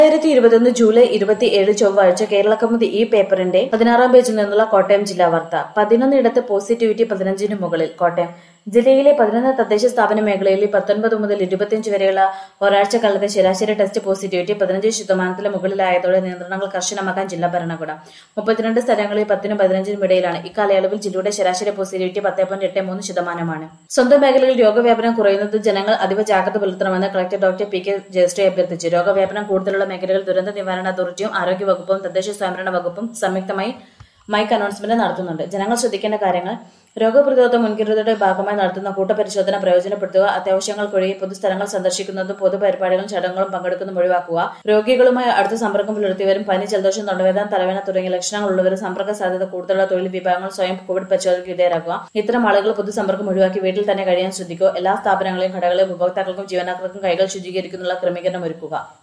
രണ്ടായിരത്തി ഇരുപത്തിയൊന്ന് ജൂലൈ ഇരുപത്തി ഏഴ് ചൊവ്വാഴ്ച കേരള കൗമുദി ഈ പേപ്പറിന്റെ പതിനാറാം പേജിൽ നിന്നുള്ള കോട്ടയം ജില്ലാ വാർത്ത പതിനൊന്നിടത്ത് പോസിറ്റിവിറ്റി പതിനഞ്ചിന് മുകളിൽ കോട്ടയം ജില്ലയിലെ പതിനൊന്ന് തദ്ദേശ സ്ഥാപന മേഖലയിൽ പത്തൊൻപത് മുതൽ ഇരുപത്തിയഞ്ച് വരെയുള്ള ഒരാഴ്ച കാലത്തെ ശരാശരി ടെസ്റ്റ് പോസിറ്റിവിറ്റി പതിനഞ്ച് ശതമാനത്തിന് മുകളിലായതോടെ നിയന്ത്രണങ്ങൾ കർശനമാക്കാൻ ജില്ലാ ഭരണകൂടം മുപ്പത്തിരണ്ട് സ്ഥലങ്ങളിൽ പത്തിനും പതിനഞ്ചിനും ഇടയിലാണ് ഇക്കാലയളവിൽ ജില്ലയുടെ ശരാശരി പോസിറ്റിവിറ്റി പത്ത് പോയിന്റ് എട്ട് മൂന്ന് ശതമാനമാണ് സ്വന്തം മേഖലയിൽ രോഗവ്യാപനം കുറയുന്നത് ജനങ്ങൾ അതീവ ജാഗ്രത പുലർത്തണമെന്ന് collector doctor P K Jayasree അഭ്യർത്ഥിച്ചു രോഗവ്യാപനം കൂടുതലുള്ള മേഖലകളിൽ ദുരന്ത നിവാരണ അതോറിറ്റിയും ആരോഗ്യ വകുപ്പും തദ്ദേശ സ്വയംഭരണ വകുപ്പും സംയുക്തമായി മൈക്ക് അനൗൺസ്മെന്റ് നടത്തുന്നുണ്ട് ജനങ്ങൾ ശ്രദ്ധിക്കേണ്ട കാര്യങ്ങൾ രോഗപ്രതിരോധ മുൻകരുതലുടെ ഭാഗമായി നടത്തുന്ന കൂട്ടപരിശോധന പ്രയോജനപ്പെടുത്തുക അത്യാവശ്യങ്ങൾക്കൊഴികെ പൊതുസ്ഥലങ്ങൾ സന്ദർശിക്കുന്നതും പൊതുപരിപാടികളും ചടങ്ങുകളും പങ്കെടുക്കുന്നതും ഒഴിവാക്കുക രോഗികളുമായി അടുത്ത സമ്പർക്കം പുലർത്തിയവരും പനി ജലദോഷം തൊണ്ടവേദന തലവേദന തുടങ്ങിയ ലക്ഷണങ്ങളുള്ളവരും സമ്പർക്ക സാധ്യത കൂടുതലുള്ള തൊഴിൽ വിഭാഗങ്ങൾ സ്വയം കോവിഡ് പരിശോധനയ്ക്ക് വിധേയരാക്കുക ഇത്തരം ആളുകൾ പൊതുസമ്പർക്കം ഒഴിവാക്കി വീട്ടിൽ തന്നെ കഴിയാൻ ശ്രദ്ധിക്കുക എല്ലാ സ്ഥാപനങ്ങളെയും കടകളെയും ഉപഭോക്താക്കൾക്കും ജീവനക്കാർക്കും കൈകൾ ശുചീകരിക്കുന്നുള്ള ക്രമീകരണം ഒരുക്കുക